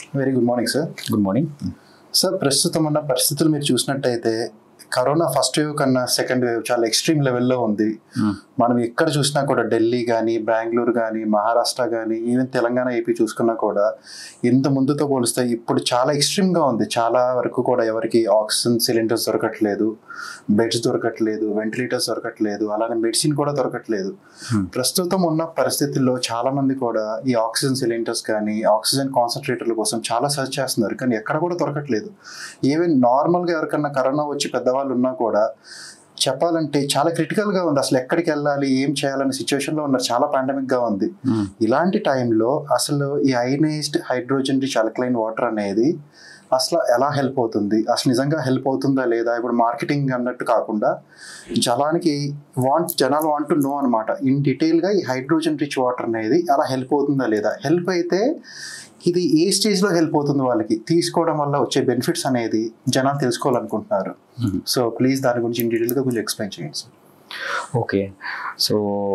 Very good morning sir good morning sir ప్రస్తుతం ఉన్న పరిస్థితులు మీరు చూసినట్టయితే కరోనా ఫస్ట్ వేవ్ కన్నా సెకండ్ వేవ్ చాలా ఎక్స్ట్రీమ్ లెవెల్లో ఉంది మనం ఎక్కడ చూసినా కూడా ఢిల్లీ కానీ బెంగళూరు కానీ మహారాష్ట్ర కానీ ఈవెన్ తెలంగాణ ఏపీ చూసుకున్నా కూడా ఇంత ముందుతో పోలిస్తే ఇప్పుడు చాలా ఎక్స్ట్రీమ్గా ఉంది చాలా వరకు కూడా ఎవరికి ఆక్సిజన్ సిలిండర్స్ దొరకట్లేదు బెడ్స్ దొరకట్లేదు వెంటిలేటర్స్ దొరకట్లేదు అలానే మెడిసిన్ కూడా దొరకట్లేదు Hmm. ప్రస్తుతం ఉన్న పరిస్థితుల్లో చాలా మంది కూడా ఈ ఆక్సిజన్ సిలిండర్స్ కానీ ఆక్సిజన్ కాన్సన్ట్రేటర్ల కోసం చాలా సెర్చ్ చేస్తున్నారు కానీ ఎక్కడ కూడా దొరకట్లేదు ఈవెన్ నార్మల్గా ఎవరికన్నా కరోనా వచ్చి పెద్దవాళ్ళు ఉన్నా కూడా చెప్పాలంటే చాలా క్రిటికల్గా ఉంది అసలు ఎక్కడికి వెళ్ళాలి ఏం చేయాలనే సిచ్యువేషన్లో ఉన్నారు చాలా పాండమిక్గా ఉంది ఇలాంటి టైంలో అసలు ఈ ionized hydrogen rich alkaline water అనేది అసలు ఎలా హెల్ప్ అవుతుంది అసలు నిజంగా హెల్ప్ అవుతుందా లేదా ఇప్పుడు మార్కెటింగ్ అన్నట్టు కాకుండా జలానికి వాంట్ జనాలు వాంట్ నో అనమాట ఇన్ డీటెయిల్గా ఈ హైడ్రోజన్ రిచ్ వాటర్ అనేది అలా హెల్ప్ అవుతుందా లేదా హెల్ప్ అయితే ఇది ఏ స్టేజ్లో హెల్ప్ అవుతుంది వాళ్ళకి తీసుకోవడం వల్ల వచ్చే బెనిఫిట్స్ అనేది జనాలు తెలుసుకోవాలనుకుంటున్నారు సో ప్లీజ్ దాని గురించి ఇన్ డీటెయిల్గా కొంచెం ఎక్స్ప్లెయిన్ చేయండి సార్ ఓకే సో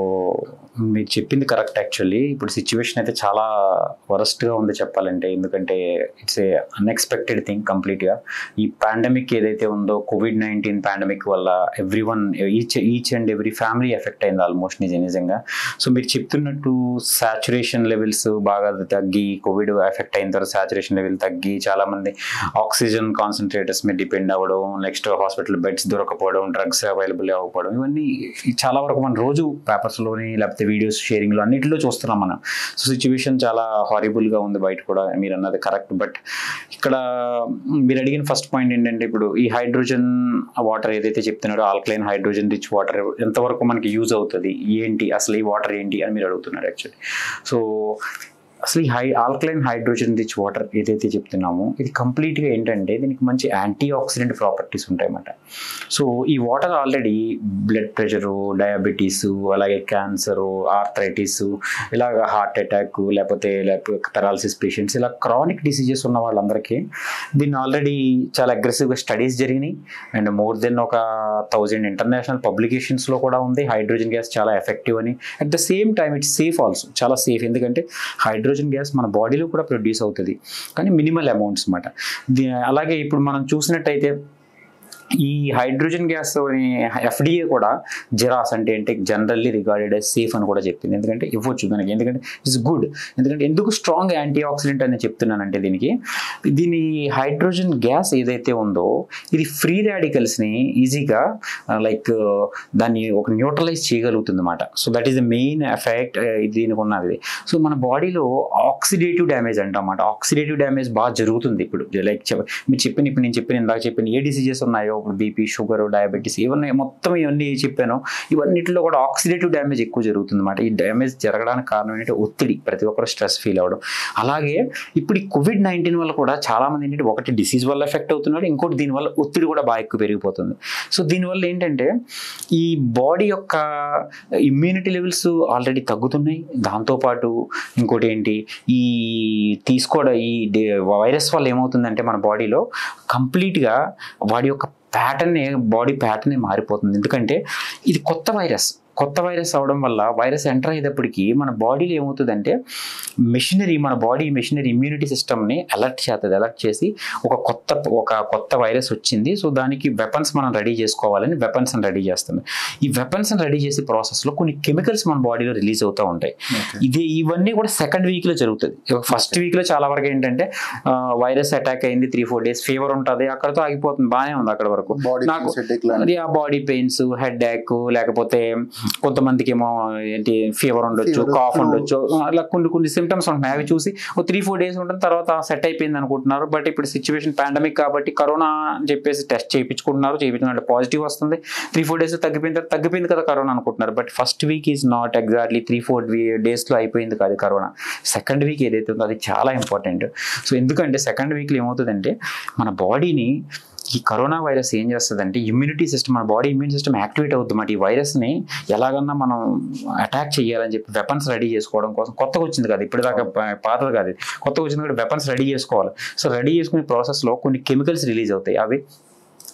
మీరు చెప్పింది కరెక్ట్ యాక్చువల్లీ ఇప్పుడు సిచ్యువేషన్ అయితే చాలా వరస్ట్గా ఉంది చెప్పాలంటే ఎందుకంటే ఇట్స్ ఏ అన్ఎక్స్పెక్టెడ్ థింగ్ కంప్లీట్గా ఈ పాండమిక్ ఏదైతే ఉందో కోవిడ్ నైన్టీన్ పాండమిక్ వల్ల every one each each and every family effect అయింది ఆల్మోస్ట్ నిజ నిజంగా సో మీరు చెప్తున్నట్టు సాచురేషన్ లెవెల్స్ బాగా తగ్గి కోవిడ్ ఎఫెక్ట్ అయిన తర్వాత సాచురేషన్ లెవెల్ తగ్గి చాలామంది ఆక్సిజన్ కాన్సన్ట్రేటర్స్ మీద డిపెండ్ అవ్వడం నెక్స్ట్ హాస్పిటల్ బెడ్స్ దొరకపోవడం డ్రగ్స్ అవైలబుల్ అవ్వకపోవడం ఇవన్నీ చాలా వరకు మనం రోజు పేపర్స్లోని లేకపోతే వీడియోస్ షేరింగ్లో అన్నింటిలో చూస్తున్నాం మనం సో సిచ్యువేషన్ చాలా హారిబుల్గా ఉంది బయట కూడా మీరు అన్నది కరెక్ట్ బట్ ఇక్కడ మీరు అడిగిన ఫస్ట్ పాయింట్ ఏంటంటే ఇప్పుడు ఈ హైడ్రోజన్ వాటర్ ఏదైతే చెప్తున్నారో ఆల్కలైన్ హైడ్రోజన్ రిచ్ వాటర్ ఎంతవరకు మనకి యూజ్ అవుతుంది ఏంటి అసలు ఈ వాటర్ ఏంటి అని మీరు అడుగుతున్నారు యాక్చువల్లీ సో అసలు ఈ high alkaline hydrogen rich water ఏదైతే చెప్తున్నామో ఇది కంప్లీట్గా ఏంటంటే దీనికి మంచి యాంటీ ఆక్సిడెంట్ ప్రాపర్టీస్ ఉంటాయన్నమాట సో ఈ water already blood pressure diabetes అలాగే క్యాన్సరు ఆర్థరైటిస్ ఇలాగ హార్ట్ అటాక్ లేకపోతే లేకపోతే పెరాలసిస్ పేషెంట్స్ ఇలా క్రానిక్ డిసీజెస్ ఉన్న వాళ్ళందరికీ దీన్ని ఆల్రెడీ చాలా అగ్రెసివ్గా స్టడీస్ జరిగినాయి అండ్ మోర్ దెన్ ఒక థౌజండ్ ఇంటర్నేషనల్ పబ్లికేషన్స్లో కూడా ఉంది హైడ్రోజన్ గ్యాస్ చాలా ఎఫెక్టివ్ అని at the same time it's safe also చాలా సేఫ్ ఎందుకంటే హైడ్రోజన్ గ్యాస్ మన బాడీలో కూడా ప్రొడ్యూస్ అవుతుంది కానీ మినిమల్ అమౌంట్స్ అనమాట అలాగే ఇప్పుడు మనం చూసినట్టయితే ఈ హైడ్రోజన్ గ్యాస్ ఎఫ్డిఏ కూడా జెరాస్ అంటే అంటే జనరల్లీ రిగార్డెడ్ as సేఫ్ అని కూడా చెప్పింది ఎందుకంటే ఇవ్వచ్చు దానికి ఎందుకంటే ఇట్స్ గుడ్ ఎందుకంటే ఎందుకు స్ట్రాంగ్ యాంటీ ఆక్సిడెంట్ అని చెప్తున్నానంటే దీనికి దీని హైడ్రోజన్ గ్యాస్ ఏదైతే ఉందో ఇది ఫ్రీ రాడికల్స్ని ఈజీగా లైక్ దాన్ని ఒక న్యూట్రలైజ్ చేయగలుగుతుంది అనమాట so that is the main effect దీనికి ఉన్నది సో మన బాడీలో ఆక్సిడేటివ్ డ్యామేజ్ అంటమాట ఆక్సిడేటివ్ డ్యామేజ్ బాగా జరుగుతుంది ఇప్పుడు లైక్ మీరు చెప్పిన ఇప్పుడు నేను చెప్పిన ఇందాక చెప్పిన ఏ డిసీజెస్ ఉన్నాయో ఇప్పుడు బీపీ షుగర్ డయాబెటీస్ ఇవన్నీ మొత్తం ఇవన్నీ చెప్పాను ఇవన్నిటిలో కూడా ఆక్సిడేటివ్ డ్యామేజ్ ఎక్కువ జరుగుతుంది అనమాట ఈ డ్యామేజ్ జరగడానికి కారణం ఏంటంటే ఒత్తిడి ప్రతి ఒక్కరు స్ట్రెస్ ఫీల్ అవ్వడం అలాగే ఇప్పుడు ఈ కోవిడ్ నైన్టీన్ వల్ల కూడా చాలా మంది ఏంటంటే ఒకటి డిసీజ్ వల్ల ఎఫెక్ట్ అవుతున్నారు ఇంకోటి దీనివల్ల ఒత్తిడి కూడా బాగా ఎక్కువ పెరిగిపోతుంది సో దీనివల్ల ఏంటంటే ఈ బాడీ యొక్క ఇమ్యూనిటీ లెవెల్స్ ఆల్రెడీ తగ్గుతున్నాయి దాంతోపాటు ఇంకోటి ఏంటి ఈ తీసుకోవడం ఈ వైరస్ వల్ల ఏమవుతుందంటే మన బాడీలో కంప్లీట్గా వాడి యొక్క ప్యాటర్న్ బాడీ ప్యాటర్న్ మారిపోతుంది ఎందుకంటే ఇది కొత్త వైరస్ కొత్త వైరస్ అవడం వల్ల వైరస్ ఎంటర్ అయ్యేటప్పటికి మన బాడీలో ఏమవుతుందంటే మెషినరీ మన బాడీ మెషినరీ ఇమ్యూనిటీ సిస్టమ్ని అలర్ట్ చేస్తుంది అలర్ట్ చేసి ఒక కొత్త ఒక కొత్త వైరస్ వచ్చింది సో దానికి వెపన్స్ మనం రెడీ చేసుకోవాలని వెపన్స్ రెడీ చేస్తుంది ఈ వెపన్స్ రెడీ చేసే ప్రాసెస్లో కొన్ని కెమికల్స్ మన బాడీలో రిలీజ్ అవుతూ ఉంటాయి ఇది ఇవన్నీ కూడా సెకండ్ వీక్లో జరుగుతుంది ఫస్ట్ వీక్లో చాలా వరకు ఏంటంటే వైరస్ అటాక్ అయింది త్రీ ఫోర్ డేస్ ఫీవర్ ఉంటుంది అక్కడతో ఆగిపోతుంది బాగానే ఉంది అక్కడ వరకు బాడీ నాకు అది ఆ బాడీ పెయిన్స్ హెడ్ ఏక్ లేకపోతే కొంతమందికి ఏమో ఏంటి ఫీవర్ ఉండొచ్చు Fever, కాఫ్ flu. ఉండొచ్చు అలా కొన్ని కొన్ని సిమ్టమ్స్ ఉంటున్నాయి అవి చూసి ఒక త్రీ ఫోర్ డేస్ ఉంటుంది తర్వాత సెట్ అయిపోయింది అనుకుంటున్నారు బట్ ఇప్పుడు సిచ్యువేషన్ పాండమిక్ కాబట్టి కరోనా అని చెప్పేసి టెస్ట్ చేయించుకుంటున్నారు చేయించుకుంటే పాజిటివ్ వస్తుంది త్రీ ఫోర్ డేస్ తగ్గిపోయిన తర్వాత తగ్గిపోయింది కదా కరోనా అనుకుంటున్నారు but first week is not exactly three four డేస్లో అయిపోయింది కాదు కరోనా సెకండ్ వీక్ ఏదైతే ఉందో అది చాలా ఇంపార్టెంట్ సో ఎందుకంటే సెకండ్ వీక్లో ఏమవుతుందంటే మన బాడీని ఈ కరోనా వైరస్ ఏం చేస్తుందంటే ఇమ్యూనిటీ సిస్టమ్ మన బాడీ ఇమ్యూన్ సిస్టమ్ యాక్టివేట్ అవుతుంది మాట ఈ వైరస్ని ఎలాగన్నా మనం అటాక్ చేయాలని చెప్పి వెపన్స్ రెడీ చేసుకోవడం కోసం కొత్తగా వచ్చింది కాదు ఇప్పటిదాకా పా- పాతది కాదు ఇది. కొత్తగా వచ్చింది కూడా వెపన్స్ రెడీ చేసుకోవాలి సో రెడీ చేసుకునే ప్రాసెస్లో కొన్ని కెమికల్స్ రిలీజ్ అవుతాయి అవి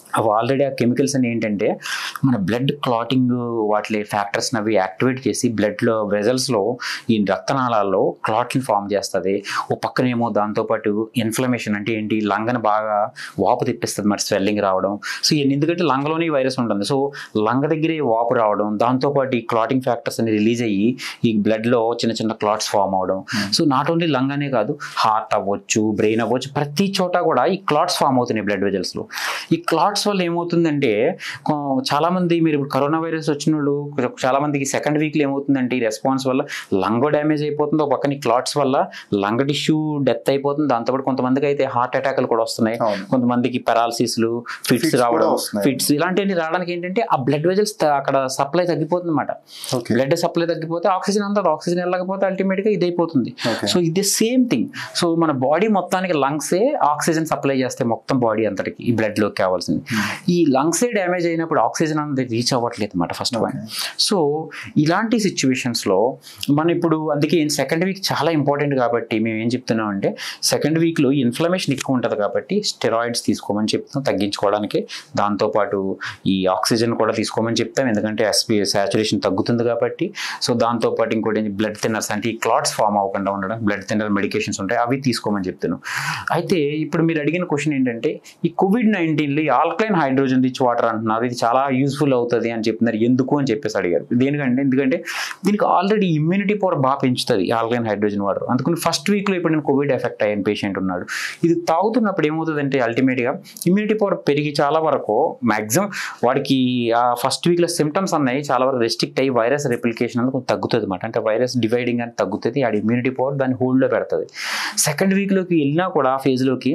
అవి ఆల్రెడీ ఆ కెమికల్స్ అని ఏంటంటే మన బ్లడ్ క్లాటింగ్ వాటి ఫ్యాక్టర్స్ అవి యాక్టివేట్ చేసి బ్లడ్లో వెజల్స్లో ఈ రక్తనాళాల్లో క్లాట్ని ఫామ్ చేస్తుంది ఓ పక్కనేమో దాంతోపాటు ఇన్ఫ్లమేషన్ అంటే ఏంటి లంగని బాగా వాపు తెప్పిస్తుంది మరి స్వెల్లింగ్ రావడం సో ఇవన్నీ ఎందుకంటే లంగలోనే ఈ వైరస్ ఉంటుంది సో లంగ దగ్గరే వాపు రావడం దాంతోపాటు ఈ క్లాటింగ్ ఫ్యాక్టర్స్ అని రిలీజ్ అయ్యి ఈ బ్లడ్లో చిన్న చిన్న క్లాట్స్ ఫామ్ అవడం సో నాట్ ఓన్లీ లంగ్ అనే కాదు హార్ట్ అవ్వచ్చు బ్రెయిన్ అవ్వచ్చు ప్రతి చోట కూడా ఈ క్లాట్స్ ఫామ్ అవుతున్నాయి బ్లడ్ వెజల్స్లో ఈ క్లాట్స్ వల్ల ఏమవుతుందంటే కొ- చాలా మంది మీరు ఇప్పుడు కరోనా వైరస్ వచ్చిన వాళ్ళు చాలా మందికి సెకండ్ వీక్లో ఏమవుతుందంటే ఈ రెస్పాన్స్ వల్ల లంగ్ డ్యామేజ్ అయిపోతుంది ఒక పక్కన క్లాట్స్ వల్ల లంగ్ టిష్యూ డెత్ అయిపోతుంది దాంతోపాటు కొంతమందికి అయితే హార్ట్ అటాక్లు కూడా వస్తున్నాయి అవును కొంతమందికి పెరాలసిస్లు ఫిట్స్ Fits కూడా రావడం వస్తున్నాయి. ఫిట్స్ ఇలాంటివన్నీ రావడానికి ఏంటంటే ఆ బ్లడ్ వెజల్స్ అక్కడ సప్లై తగ్గిపోతుంది అనమాట ఓకే బ్లడ్ సప్లై తగ్గిపోతే ఆక్సిజన్ అంతా ఆక్సిజన్ వెళ్ళకపోతే అల్టిమేట్గా ఇది అయిపోతుంది ఓకే సో ఇది సేమ్ థింగ్ సో మన బాడీ మొత్తానికి లంగ్సే ఆక్సిజన్ సప్లై చేస్తే మొత్తం బాడీ అంతటికి ఈ బ్లడ్ లోకి కావాల్సింది ఈ లంగ్సే డ్యామేజ్ అయినప్పుడు ఆక్సిజన్ అనేది రీచ్ అవ్వట్లేదు అనమాట ఫస్ట్ పాయింట్ సో ఇలాంటి సిచ్యువేషన్స్లో మనం ఇప్పుడు అందుకే సెకండ్ వీక్ చాలా ఇంపార్టెంట్ కాబట్టి మేము ఏం చెప్తున్నాం అంటే సెకండ్ వీక్లో ఇన్ఫ్లమేషన్ ఎక్కువ ఉంటుంది కాబట్టి స్టెరాయిడ్స్ తీసుకోమని చెప్తాం తగ్గించుకోవడానికి దాంతోపాటు ఈ ఆక్సిజన్ కూడా తీసుకోమని చెప్తాం ఎందుకంటే ఎస్పీ సాచురేషన్ తగ్గుతుంది కాబట్టి సో దాంతోపాటు ఇంకోటి బ్లడ్ థిన్నర్స్ అంటే ఈ క్లాట్స్ ఫామ్ అవ్వకుండా ఉండడం బ్లడ్ థిన్నర్ మెడికేషన్స్ ఉంటాయి అవి తీసుకోమని చెప్తున్నాను అయితే ఇప్పుడు మీరు అడిగిన క్వశ్చన్ ఏంటంటే ఈ కోవిడ్ నైన్టీన్లో ఈ ఆల్కలైన్ హైడ్రోజన్ రిచ్ వాటర్ అంటున్నారు ఇది చాలా యూస్ఫుల్ అవుతుంది అని చెప్తున్నారు ఎందుకు అని చెప్పేసి అడిగారు దేనికంటే ఎందుకంటే దీనికి ఆల్రెడీ ఇమ్యూనిటీ పవర్ బాగా పెంచుతుంది ఈ ఆల్కలైన్ హైడ్రోజన్ వాటర్ అందుకని ఫస్ట్ వీక్లో ఇప్పుడు నేను కోవిడ్ ఎఫెక్ట్ అయ్యాను పేషెంట్ ఉన్నాడు ఇది తాగుతున్నప్పుడు ఏమవుతుందంటే అల్టిమేట్గా ఇమ్యూనిటీ పవర్ పెరిగి చాలా వరకు మ్యాక్సిమం వాడికి ఆ ఫస్ట్ వీక్లో సిమ్టమ్స్ అన్నాయి చాలా వరకు రెస్ట్రిక్ట్ అయ్యి వైరస్ రెప్లికేషన్ అనేది కొంచెం తగ్గుతుంది అనమాట అంటే వైరస్ డివైడింగ్ అని తగ్గుతుంది ఆ ఇమ్యూనిటీ పవర్ దాన్ని హోల్డ్లో పెడుతుంది సెకండ్ వీక్లోకి వెళ్ళినా కూడా ఆ ఫేజ్లోకి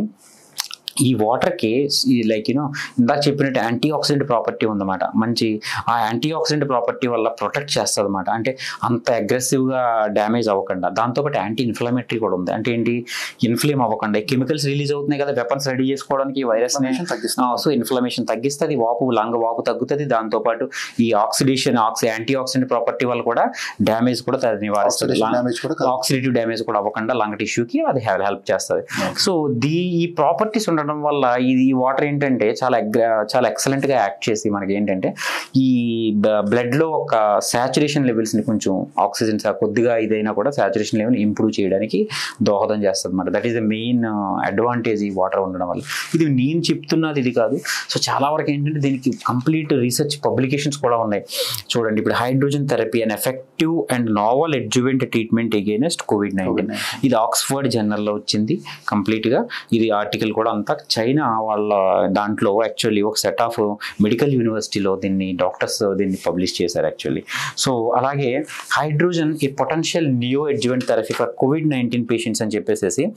ఈ వాటర్కి ఈ లైక్ యూనో ఇందాక చెప్పినట్టు యాంటీ ఆక్సిడెంట్ ప్రాపర్టీ ఉందన్నమాట మంచి ఆ యాంటీ ఆక్సిడెంట్ ప్రాపర్టీ వల్ల ప్రొటెక్ట్ చేస్తుంది అనమాట అంటే అంత అగ్రెసివ్గా డ్యామేజ్ అవ్వకుండా దాంతోపాటు యాంటీ ఇన్ఫ్లమేటరీ కూడా ఉంది అంటే ఏంటి ఇన్ఫ్లేమ్ అవ్వకుండా కెమికల్స్ రిలీజ్ అవుతున్నాయి కదా వెపన్స్ రెడీ చేసుకోవడానికి ఈ వైరస్ని Inflammation తగ్గిస్తుంది. సో ఇన్ఫ్లమేషన్ తగ్గిస్తుంది వాపు లంగ వాపు తగ్గుతుంది దాంతోపాటు ఈ oxidation oxy antioxidant property వల్ల కూడా డ్యామేజ్ కూడా అది నివారిస్తుంది Oxidation damage కూడా కలుగుతుంది. ఆక్సిడేటివ్ డ్యామేజ్ కూడా అవ్వకుండా లంగ్ టిష్యూకి అది హెల్ప్ చేస్తుంది సో దీ ఈ ప్రాపర్టీస్ ఉండడం వల్ల ఇది ఈ వాటర్ ఏంటంటే చాలా అగ్ర- చాలా ఎక్సలెంట్ గా యాక్ట్ చేసి మనకి ఏంటంటే ఈ బ్లడ్ లో ఒక సాచురేషన్ లెవెల్స్ ని కొంచెం ఆక్సిజన్ కొద్దిగా ఇదైనా కూడా సాచురేషన్ లెవెల్ ఇంప్రూవ్ చేయడానికి దోహదం చేస్తుంది అనమాట that is the main advantage ఈ వాటర్ ఉండడం వల్ల ఇది నేను చెప్తున్నది ఇది కాదు సో చాలా వరకు ఏంటంటే దీనికి కంప్లీట్ రీసెర్చ్ పబ్లికేషన్స్ కూడా ఉన్నాయి చూడండి ఇప్పుడు hydrogen therapy and effective and novel adjuvant treatment against COVID nineteen ఇది ఆక్స్ఫర్డ్ జర్నల్లో వచ్చింది కంప్లీట్గా ఇది ఆర్టికల్ కూడా అంతా చైనా వాళ్ళ దాంట్లో యాక్చువల్లీ ఒక సెట్ ఆఫ్ మెడికల్ యూనివర్సిటీలో దీన్ని డాక్టర్స్ దీన్ని పబ్లిష్ చేశారు యాక్చువల్లీ సో అలాగే హైడ్రోజన్ ఈ potential neo adjuvant therapy for COVID nineteen patients అని చెప్పేసి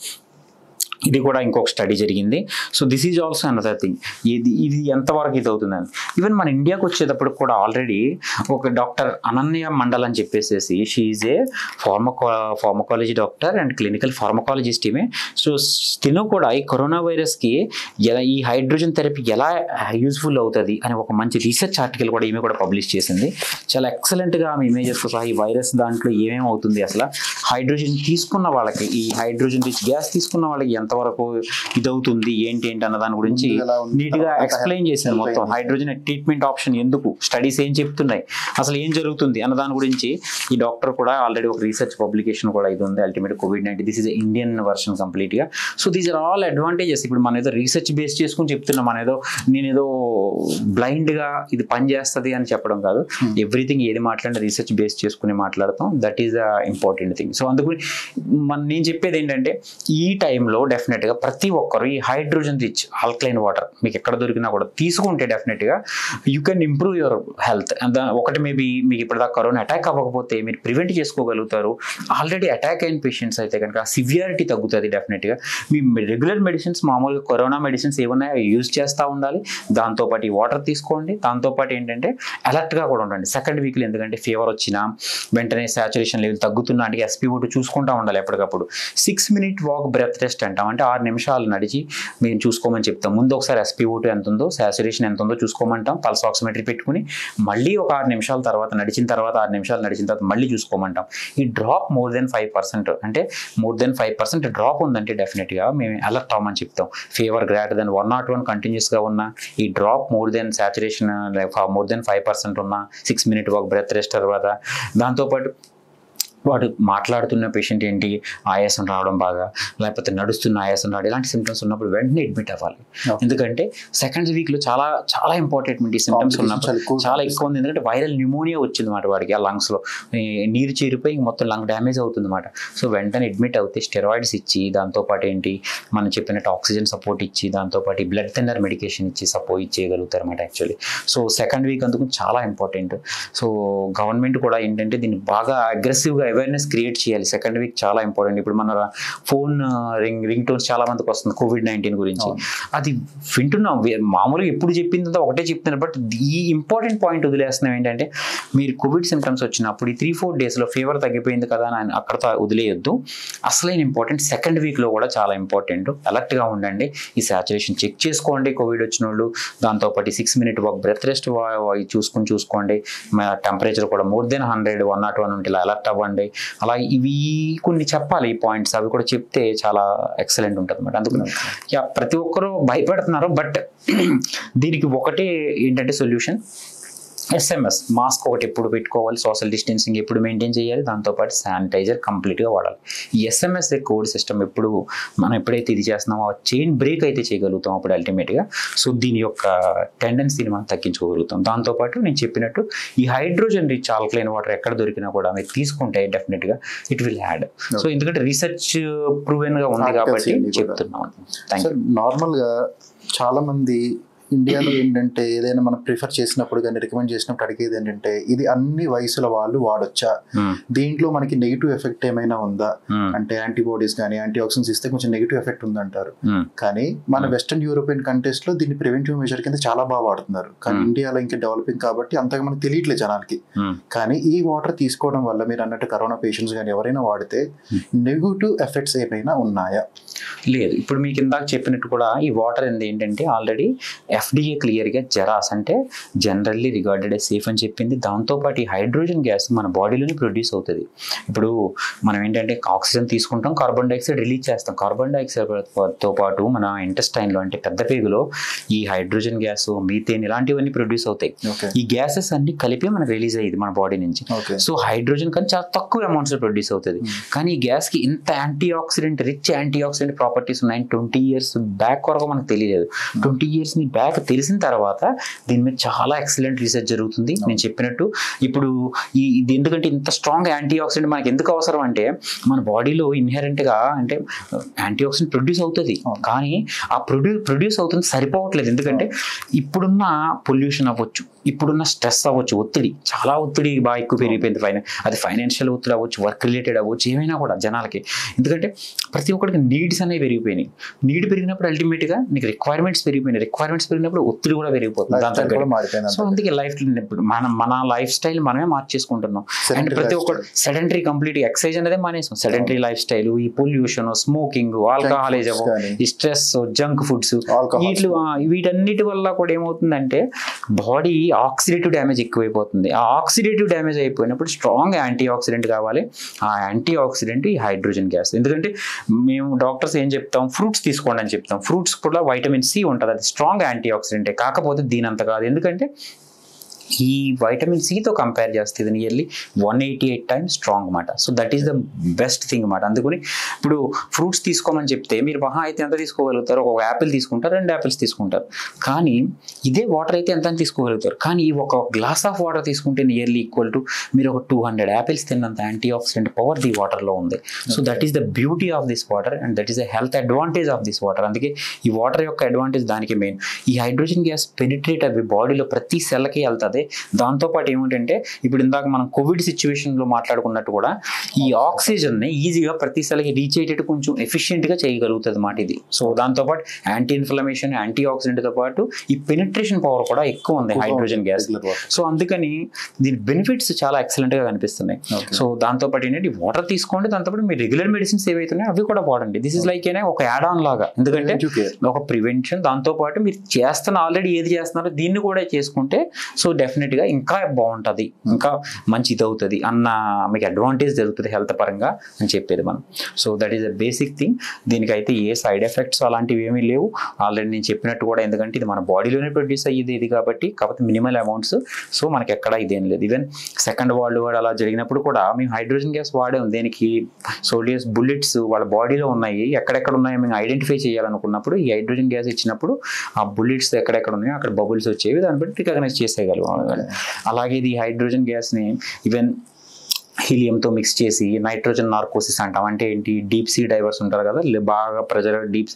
ఇది కూడా ఇంకొక స్టడీ జరిగింది so this is also another thing ఇది ఇది ఎంతవరకు ఇది అవుతుందని ఈవెన్ మన ఇండియాకి వచ్చేటప్పుడు కూడా ఆల్రెడీ ఒక డాక్టర్ అనన్య మండల్ అని చెప్పేసి she a pharmaco pharmacology doctor and clinical pharmacologist ఈమె సో తిను కూడా ఈ కరోనా వైరస్కి ఎలా ఈ హైడ్రోజన్ థెరపీ ఎలా యూస్ఫుల్ అవుతుంది అని ఒక మంచి రీసెర్చ్ ఆర్టికల్ కూడా ఈమె కూడా పబ్లిష్ చేసింది చాలా ఎక్సలెంట్గా ఆమె ఇమేజెస్తో సహా ఈ వైరస్ దాంట్లో ఏమేమి అవుతుంది అసలు హైడ్రోజన్ తీసుకున్న వాళ్ళకి ఈ హైడ్రోజన్ రిచ్ గ్యాస్ తీసుకున్న వాళ్ళకి ఎంతవరకు ఇది అవుతుంది ఏంటి ఏంటి అన్న దాని గురించి ముందు ఎలా ఉంది, నీట్ గా తర్వాత ఎక్స్ప్లెయిన్ చేశాను help మొత్తం అయింది. హైడ్రోజన్ ట్రీట్మెంట్ ఆప్షన్ ఎందుకు స్టడీస్ ఏం చెప్తున్నాయి అసలు ఏం జరుగుతుంది అన్న దాని గురించి ఈ డాక్టర్ కూడా ఆల్రెడీ ఒక రీసెర్చ్ పబ్లికేషన్ కూడా ఇది ఉంది ultimate COVID nineteen this is Indian version complete గా so these are all advantages ఇప్పుడు మనం ఏదో రీసెర్చ్ బేస్ చేసుకుని చెప్తున్నాం మన ఏదో నేను ఏదో బ్లైండ్ గా ఇది పని చేస్తుంది అని చెప్పడం కాదు ఎవ్రీథింగ్ ఏది మాట్లాడినా రీసెర్చ్ బేస్ చేసుకుని మాట్లాడతాం that is a important thing so అందుకు మన నేను చెప్పేది ఏంటంటే ఈ టైంలో డెఫినెట్గా ప్రతి ఒక్కరు ఈ హైడ్రోజన్ రిచ్ ఆల్కలైన్ వాటర్ మీకు ఎక్కడ దొరికినా కూడా తీసుకుంటే డెఫినెట్గా you can improve your health ఒకటి మేబీ మీకు ఇప్పటిదాకా కరోనా అటాక్ అవ్వకపోతే మీరు ప్రివెంట్ చేసుకోగలుగుతారు ఆల్రెడీ అటాక్ అయిన పేషెంట్స్ అయితే కనుక సివియారిటీ తగ్గుతుంది డెఫినెట్గా మీ రెగ్యులర్ మెడిసిన్స్ మామూలుగా కరోనా మెడిసిన్స్ ఏమన్నాయో యూజ్ చేస్తూ ఉండాలి దాంతోపాటు ఈ వాటర్ తీసుకోండి దాంతోపాటు ఏంటంటే అలర్ట్గా కూడా ఉండండి సెకండ్ వీక్లో ఎందుకంటే ఫీవర్ వచ్చినా వెంటనే సాచురేషన్ లెవెల్ తగ్గుతున్నా అంటే ఎస్పీ ఓటు చూసుకుంటూ ఉండాలి ఎప్పటికప్పుడు six minute walk breath test అంటాం చేస్తామంటే ఆరు నిమిషాలు నడిచి మేము చూసుకోమని చెప్తాం ముందు ఒకసారి ఎస్పీఓ టూ ఎంత ఉందో సాచురేషన్ ఎంత ఉందో చూసుకోమంటాం పల్స్ ఆక్సిమెట్రీ పెట్టుకుని మళ్ళీ ఒక ఆరు నిమిషాల తర్వాత నడిచిన తర్వాత ఆరు నిమిషాలు నడిచిన తర్వాత మళ్ళీ చూసుకోమంటాం ఈ drop more than five percent అంటే more than five percent drop ఉందంటే డెఫినెట్గా మేము అలర్ట్ అవ్వమని చెప్తాం fever greater than one not one కంటిన్యూస్గా ఉన్న ఈ drop more than saturation more than five percent ఉన్న సిక్స్ మినిట్ ఒక బ్రెత్ రెస్ట్ తర్వాత దాంతోపాటు వాడు మాట్లాడుతున్న పేషెంట్ ఏంటి ఆయాసం రావడం బాగా లేకపోతే నడుస్తున్న ఆయాసం రావడం ఇలాంటి సిమ్టమ్స్ ఉన్నప్పుడు వెంటనే అడ్మిట్ అవ్వాలి Okay. ఎందుకంటే సెకండ్ వీక్లో చాలా చాలా ఇంపార్టెంట్ ఈ సిమ్టమ్స్ Complications ఉన్నప్పుడు చాలా ఎక్కువ చాలా ఎక్కువ ఉంది ఎందుకంటే వైరల్ న్యూమోనియా వచ్చింది మాట వాడికి ఆ లంగ్స్లో నీరు చేరిపోయి మొత్తం లంగ్ డ్యామేజ్ అవుతుంది అనమాట సో వెంటనే అడ్మిట్ అవుతే స్టెరాయిడ్స్ ఇచ్చి దాంతోపాటు ఏంటి మనం చెప్పినట్టు ఆక్సిజన్ సపోర్ట్ ఇచ్చి దాంతోపాటు బ్లడ్ థిన్నర్ మెడికేషన్ ఇచ్చి సపోర్ట్ ఇచ్చేయగలుగుతారు అనమాట యాక్చువల్లీ సో సెకండ్ వీక్ అందుకు చాలా ఇంపార్టెంట్ సో గవర్నమెంట్ కూడా ఏంటంటే దీన్ని బాగా అగ్రెసివ్గా అవేర్నెస్ క్రియేట్ చేయాలి సెకండ్ వీక్ చాలా ఇంపార్టెంట్ ఇప్పుడు మన ఫోన్ రింగ్ రింగ్ టోన్స్ చాలా మందికి వస్తుంది కోవిడ్ నైన్టీన్ గురించి అవును. అది వింటున్నాం వే- మామూలుగా ఎప్పుడు చెప్పిందో ఒకటే చెప్తున్నారు బట్ ఈ ఇంపార్టెంట్ పాయింట్ వదిలేస్తున్నాం ఏంటంటే మీరు కోవిడ్ సిమ్టమ్స్ వచ్చినప్పుడు ఈ త్రీ ఫోర్ డేస్లో ఫీవర్ తగ్గిపోయింది కదా అని అక్కడతో వదిలేయొద్దు అసలైన ఇంపార్టెంట్ సెకండ్ వీక్లో కూడా చాలా ఇంపార్టెంట్ అలర్ట్గా ఉండండి ఈ సాచురేషన్ చెక్ చేసుకోండి కోవిడ్ వచ్చిన వాళ్ళు దాంతోపాటు సిక్స్ మినిట్ ఒక బ్రెత్ రెస్ట్ చూసుకుని చూసుకోండి టెంపరేచర్ కూడా more than hundred one not one ఉంటే ఇలా అలర్ట్ అవ్వండి అలా ఇవి కొన్ని చెప్పాలి ఈ పాయింట్స్ అవి కూడా చెప్తే చాలా ఎక్సలెంట్ ఉంటుంది అనమాట అందుకని యా ప్రతి ఒక్కరూ భయపడుతున్నారు బట్ దీనికి ఒకటే ఏంటంటే సొల్యూషన్ ఎస్ఎంఎస్ మాస్క్ ఒకటి ఎప్పుడు పెట్టుకోవాలి సోషల్ డిస్టెన్సింగ్ ఎప్పుడు మెయింటైన్ చేయాలి దాంతోపాటు శానిటైజర్ కంప్లీట్గా వాడాలి ఈ ఎస్ఎంఎస్ కోడ్ సిస్టమ్ ఎప్పుడు మనం ఎప్పుడైతే ఇది చేస్తున్నామో ఆ చైన్ బ్రేక్ అయితే చేయగలుగుతాం అప్పుడు అల్టిమేట్గా సో దీని యొక్క టెండెన్సీని మనం తగ్గించుకోగలుగుతాం దాంతోపాటు నేను చెప్పినట్టు ఈ హైడ్రోజన్ రిచ్ ఆల్కలైన్ వాటర్ ఎక్కడ దొరికినా కూడా మీరు తీసుకుంటే డెఫినెట్గా ఇట్ విల్ యాడ్ సో ఎందుకంటే రీసెర్చ్ ప్రూవెన్గా ఉంది Articles కాబట్టి ఇవన్నీ కూడా. చెప్తున్నాం థ్యాంక్ సార్ నార్మల్గా చాలా మంది ఇండియాలో ఏంటంటే ఏదైనా మనం ప్రిఫర్ చేసినప్పుడు కానీ రికమెండ్ చేసినప్పుడు అడిగేది ఏంటంటే ఇది అన్ని వయసుల వాళ్ళు వాడొచ్చా యూ దీంట్లో మనకి నెగిటివ్ ఎఫెక్ట్ ఏమైనా ఉందా అంటే యాంటీబాడీస్ కానీ యాంటీ ఆక్సిడెంట్స్ ఇస్తే కొంచెం నెగిటివ్ ఎఫెక్ట్ ఉందంటారు కానీ మన Hmm. వెస్టర్న్ యూరోపియన్ కంట్రీస్ లో దీన్ని ప్రివెంటివ్ మెజర్ కింద చాలా బాగా వాడుతున్నారు కానీ Hmm. ఇండియాలో ఇంకా డెవలపింగ్ కాబట్టి అంతగా మనకి తెలియట్లేదు జనాలకి కానీ ఈ వాటర్ తీసుకోవడం వల్ల మీరు అన్నట్టు కరోనా పేషెంట్స్ కానీ ఎవరైనా వాడితే Hmm. నెగిటివ్ ఎఫెక్ట్స్ ఏమైనా ఉన్నాయా లేదు ఇప్పుడు మీకు ఇందాక చెప్పినట్టు కూడా ఈ వాటర్ అనేది ఏంటంటే ఆల్రెడీ ఎఫ్డిఏ క్లియర్గా జెరాస్ అంటే జనరల్లీ రిగార్డెడ్ ఏ సేఫ్ అని చెప్పింది దాంతోపాటు ఈ హైడ్రోజన్ గ్యాస్ మన బాడీలోనే ప్రొడ్యూస్ అవుతుంది ఇప్పుడు మనం ఏంటంటే ఆక్సిజన్ తీసుకుంటాం కార్బన్ డైఆక్సైడ్ రిలీజ్ చేస్తాం కార్బన్ డైఆక్సైడ్తో పాటు మన ఇంటెస్టైన్లో అంటే పెద్ద పేగులో ఈ హైడ్రోజన్ గ్యాస్ మీథేన్ ఇలాంటివన్నీ ప్రొడ్యూస్ అవుతాయి ఓకే ఈ గ్యాసెస్ అన్ని కలిపి మనకు రిలీజ్ అయ్యేది మన బాడీ నుంచి ఓకే సో హైడ్రోజన్ కానీ చాలా తక్కువ అమౌంట్స్ ప్రొడ్యూస్ అవుతుంది Hmm. కానీ ఈ గ్యాస్ కి ఇంత antioxidant rich antioxidant properties ఉన్నాయి ట్వంటీ ఇయర్స్ బ్యాక్ వరకు మనకు తెలియలేదు ట్వంటీ ఇయర్స్ ని బ్యాక్ తెలిసిన తర్వాత దీని మీద చాలా ఎక్సలెంట్ రీసెర్చ్ జరుగుతుంది నేను చెప్పినట్టు ఇప్పుడు ఈ ఇది ఎందుకంటే ఇంత స్ట్రాంగ్ యాంటీ ఆక్సిడెంట్ మనకి ఎందుకు అవసరం అంటే మన బాడీలో ఇన్హెరెంట్ గా అంటే యాంటీ ఆక్సిడెంట్ ప్రొడ్యూస్ అవుతుంది అవును. కానీ ఆ ప్రొడ్యూస్ ప్రొడ్యూస్ అవుతుంది సరిపోవట్లేదు ఎందుకంటే ఇప్పుడున్న పొల్యూషన్ అవ్వచ్చు ఇప్పుడున్న స్ట్రెస్ అవ్వచ్చు ఒత్తిడి చాలా ఒత్తిడి బాగా ఎక్కువ పెరిగిపోయింది ఫైన అది ఫైనాన్షియల్ ఒత్తిడి అవ్వచ్చు వర్క్ రిలేటెడ్ అవ్వచ్చు ఏమైనా కూడా జనాలకి ఎందుకంటే ప్రతి ఒక్కరికి నీడ్స్ అనేవి పెరిగిపోయినాయి నీడ్ పెరిగినప్పుడు అల్టిమేట్గా నీకు రిక్వైర్మెంట్స్ పెరిగిపోయినాయి రిక్వైర్మెంట్స్ పెరిగినప్పుడు ఒత్తిడి కూడా పెరిగిపోతుంది లైఫ్ దాని స్టైల్ తగ్గట్టు. కూడా మారిపోయింది సో అందుకే లైఫ్ మన మన లైఫ్ స్టైల్ మనమే మార్చేసుకుంటున్నాం అండ్ ప్రతి ఒక్కరు సెడెంటరీ కంప్లీట్ ఎక్సైజ్ అనేది మానేసాం సెడెంటరీ లైఫ్ స్టైల్ ఈ పొల్యూషన్ స్మోకింగ్ ఆల్కహాలిజం ఈ స్ట్రెస్ జంక్ ఫుడ్స్ వీటి వీటన్నిటి వల్ల కూడా ఏమవుతుందంటే బాడీ ఆక్సిడేటివ్ డ్యామేజ్ ఎక్కువైపోతుంది ఆ ఆక్సిడేటివ్ డ్యామేజ్ అయిపోయినప్పుడు స్ట్రాంగ్ యాంటీ ఆక్సిడెంట్ కావాలి ఆ యాంటీ ఆక్సిడెంట్ ఈ హైడ్రోజన్ గ్యాస్ ఎందుకంటే మేము డాక్టర్స్ ఏం చెప్తాం ఫ్రూట్స్ తీసుకోండి అని చెప్తాం ఫ్రూట్స్ కూడా వైటమిన్ సి ఉంటుంది అది స్ట్రాంగ్ యాంటీ ఆక్సిడెంటే కాకపోతే దీని అంత కాదు ఎందుకంటే ఈ వైటమిన్ సితో కంపేర్ చేస్తే ఇది nearly one eighty eight times strong అనమాట so that is the best thing అనమాట అందుకని ఇప్పుడు ఫ్రూట్స్ తీసుకోమని చెప్తే మీరు మహా అయితే ఎంత తీసుకోగలుగుతారు ఒక యాపిల్ తీసుకుంటారు రెండు యాపిల్స్ తీసుకుంటారు కానీ ఇదే వాటర్ అయితే ఎంత అని తీసుకోగలుగుతారు కానీ ఈ ఒక గ్లాస్ ఆఫ్ వాటర్ తీసుకుంటే నియర్లీ ఈక్వల్ టు మీరు ఒక టూ హండ్రెడ్ యాపిల్స్ తిన్నంత యాంటీ ఆక్సిడెంట్ పవర్ ది వాటర్లో ఉంది so that is the beauty of this water and that is the health advantage of this water అందుకే ఈ వాటర్ యొక్క advantage దానికి మెయిన్ ఈ హైడ్రోజన్ గ్యాస్ పెనిట్రేట్ అవి బాడీలో ప్రతి సెల్కి వెళ్తుంది అదే దాంతోపాటు ఏమిటంటే ఇప్పుడు ఇందాక మనం కోవిడ్ సిచ్యువేషన్లో మాట్లాడుకున్నట్టు కూడా ఈ ఆక్సిజన్ని ఈజీగా ప్రతి సెల్కి రీచ్ అయ్యేటట్టు కొంచెం ఎఫిషియెంట్గా చేయగలుగుతుంది అన్నమాట ఇది సో దాంతోపాటు యాంటీ ఇన్ఫ్లమేషన్ యాంటీ ఆక్సిడెంట్తో పాటు ఈ పెనిట్రేషన్ పవర్ కూడా ఎక్కువ ఉంది hydrogen gas Regular water. So అందుకని దీని బెనిఫిట్స్ చాలా ఎక్సలెంట్గా కనిపిస్తున్నాయి Okay. సో దాంతోపాటు ఏంటంటే వాటర్ తీసుకోండి దాంతోపాటు మీ రెగ్యులర్ మెడిసిన్స్ ఏవైతున్నాయో అవి కూడా వాడండి దిస్ ఇస్ లైక్ ఏనే ఒక యాడ్ ఆన్ లాగా ఎందుకంటే Preventive care. ఒక ప్రివెన్షన్ దాంతోపాటు మీరు చేస్తున్న ఆల్రెడీ ఏది చేస్తున్నారో దీన్ని కూడా చేసుకుంటే సో డెఫినెట్గా ఇంకా బాగుంటుంది ఇంకా మంచి ఇది అవుతుంది అన్న మీకు అడ్వాంటేజ్ జరుగుతుంది హెల్త్ పరంగా అని చెప్పేది మనం so that is the basic thing దీనికైతే ఏ సైడ్ ఎఫెక్ట్స్ అలాంటివి ఏమీ లేవు ఆల్రెడీ నేను చెప్పినట్టు కూడా ఎందుకంటే ఇది మన బాడీలోనే ప్రొడ్యూస్ అయ్యేది ఇది కాబట్టి కాకపోతే మినిమల్ అమౌంట్స్ సో మనకి ఎక్కడ ఇదేం లేదు ఈవెన్ సెకండ్ వరల్డ్ వార్ అలా జరిగినప్పుడు కూడా మేము హైడ్రోజన్ గ్యాస్ వాడాం దేనికి సోలియస్ బుల్లెట్స్ వాళ్ళ బాడీలో ఉన్నాయి ఎక్కడెక్కడ ఉన్నాయో మేము ఐడెంటిఫై చేయాలనుకున్నప్పుడు ఈ హైడ్రోజన్ గ్యాస్ ఇచ్చినప్పుడు ఆ బుల్లెట్స్ ఎక్కడెక్కడ ఉన్నాయో అక్కడ బబుల్స్ వచ్చేవి దాన్ని బట్టి రికగ్నైజ్ చేసేయగలం అలాగే ఇది హైడ్రోజన్ గ్యాస్ని ఈవెన్ హీలియంతో మిక్స్ చేసి నైట్రోజన్ నార్కోసిస్ అంటాం అంటే ఏంటి డీప్ సీ డైవర్స్ ఉంటారు కదా లే- బాగా ప్రెజర్ డీప్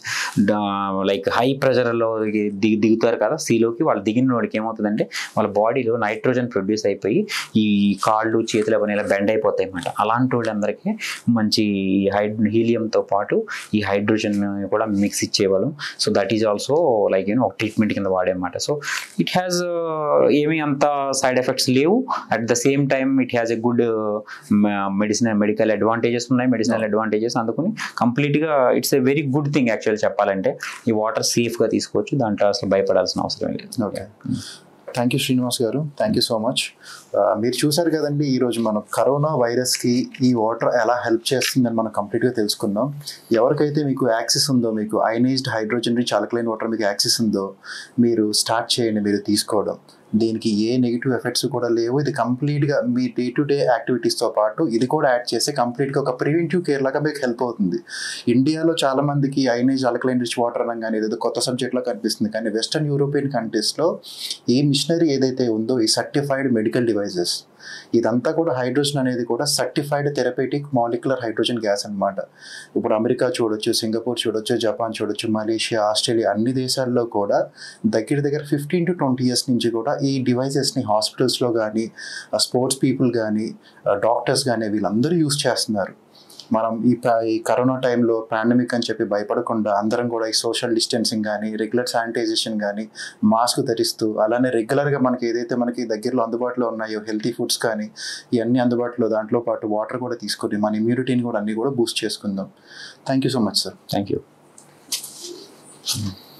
లైక్ హై ప్రెజర్లో దిగి దిగుతారు కదా సీలోకి వాళ్ళు దిగిన వాడికి ఏమవుతుందంటే వాళ్ళ బాడీలో నైట్రోజన్ ప్రొడ్యూస్ అయిపోయి ఈ కాళ్ళు చేతులు అవన్నీ ఇలా బెండ్ అయిపోతాయి అన్నమాట అలాంటి వాళ్ళందరికీ మంచి హైడ్ హీలియంతో పాటు ఈ హైడ్రోజన్ కూడా మిక్స్ ఇచ్చేవాళ్ళం so that is also like you know ఒక ట్రీట్మెంట్ కింద వాడేమాట సో ఇట్ హ్యాస్ ఏమీ అంత సైడ్ ఎఫెక్ట్స్ లేవు at the same time it has a good medicine medical advantages ఉన్నాయి మెడిసినల్ అడ్వాంటేజెస్ అందుకుని కంప్లీట్గా it's a very good thing actual చెప్పాలంటే ఈ వాటర్ సేఫ్గా తీసుకోవచ్చు దాంట్లో అసలు భయపడాల్సిన అవసరం లేదు ఓకే థ్యాంక్ యూ శ్రీనివాస్ గారు థ్యాంక్ యూ సో మచ్ మీరు చూసారు కదండి ఈరోజు మనం కరోనా వైరస్కి ఈ వాటర్ ఎలా హెల్ప్ చేస్తుందని మనం కంప్లీట్గా తెలుసుకుందాం ఎవరికైతే మీకు యాక్సెస్ ఉందో మీకు ionized hydrogen rich alkaline water మీకు యాక్సెస్ ఉందో మీరు స్టార్ట్ చేయండి మీరు తీసుకోవడం దీనికి ఏ నెగిటివ్ ఎఫెక్ట్స్ కూడా లేవు ఇది కంప్లీట్గా మీ డే టు డే యాక్టివిటీస్తో పాటు ఇది కూడా యాడ్ చేస్తే కంప్లీట్గా ఒక ప్రివెంటివ్ కేర్ లాగా మీకు హెల్ప్ అవుతుంది ఇండియాలో చాలా మందికి ఐనేజ్ అల్కలైన్ రిచ్ వాటర్ అనగానే ఏదో కొత్త సబ్జెక్ట్లో కనిపిస్తుంది కానీ వెస్టర్న్ యూరోపియన్ కంట్రీస్లో ఈ మిషనరీ ఏదైతే ఉందో ఈ సర్టిఫైడ్ మెడికల్ డివైజెస్ ఇదంతా కూడా హైడ్రోజన్ అనేది కూడా certified therapeutic molecular hydrogen gas అన్నమాట ఇప్పుడు అమెరికా చూడొచ్చు సింగపూర్ చూడొచ్చు జపాన్ చూడొచ్చు మలేషియా ఆస్ట్రేలియా అన్ని దేశాల్లో కూడా దగ్గర దగ్గర ఫిఫ్టీన్ టు ట్వంటీ ఇయర్స్ నుంచి కూడా ఈ డివైజెస్ని హాస్పిటల్స్లో కానీ స్పోర్ట్స్ పీపుల్ కానీ డాక్టర్స్ కానీ వీళ్ళందరూ యూస్ చేస్తున్నారు మనం ఈ ప్ర- ఈ కరోనా టైంలో పాండమిక్ అని చెప్పి భయపడకుండా అందరం కూడా ఈ సోషల్ డిస్టెన్సింగ్ కానీ రెగ్యులర్ శానిటైజేషన్ కానీ మాస్క్ ధరిస్తూ అలానే రెగ్యులర్గా మనకి ఏదైతే మనకి దగ్గరలో అందుబాటులో ఉన్నాయో హెల్తీ ఫుడ్స్ కానీ ఇవన్నీ అందుబాటులో దాంట్లో పాటు వాటర్ కూడా తీసుకొని మన ఇమ్యూనిటీని కూడా అన్ని కూడా బూస్ట్ చేసుకుందాం thank you so much sir thank you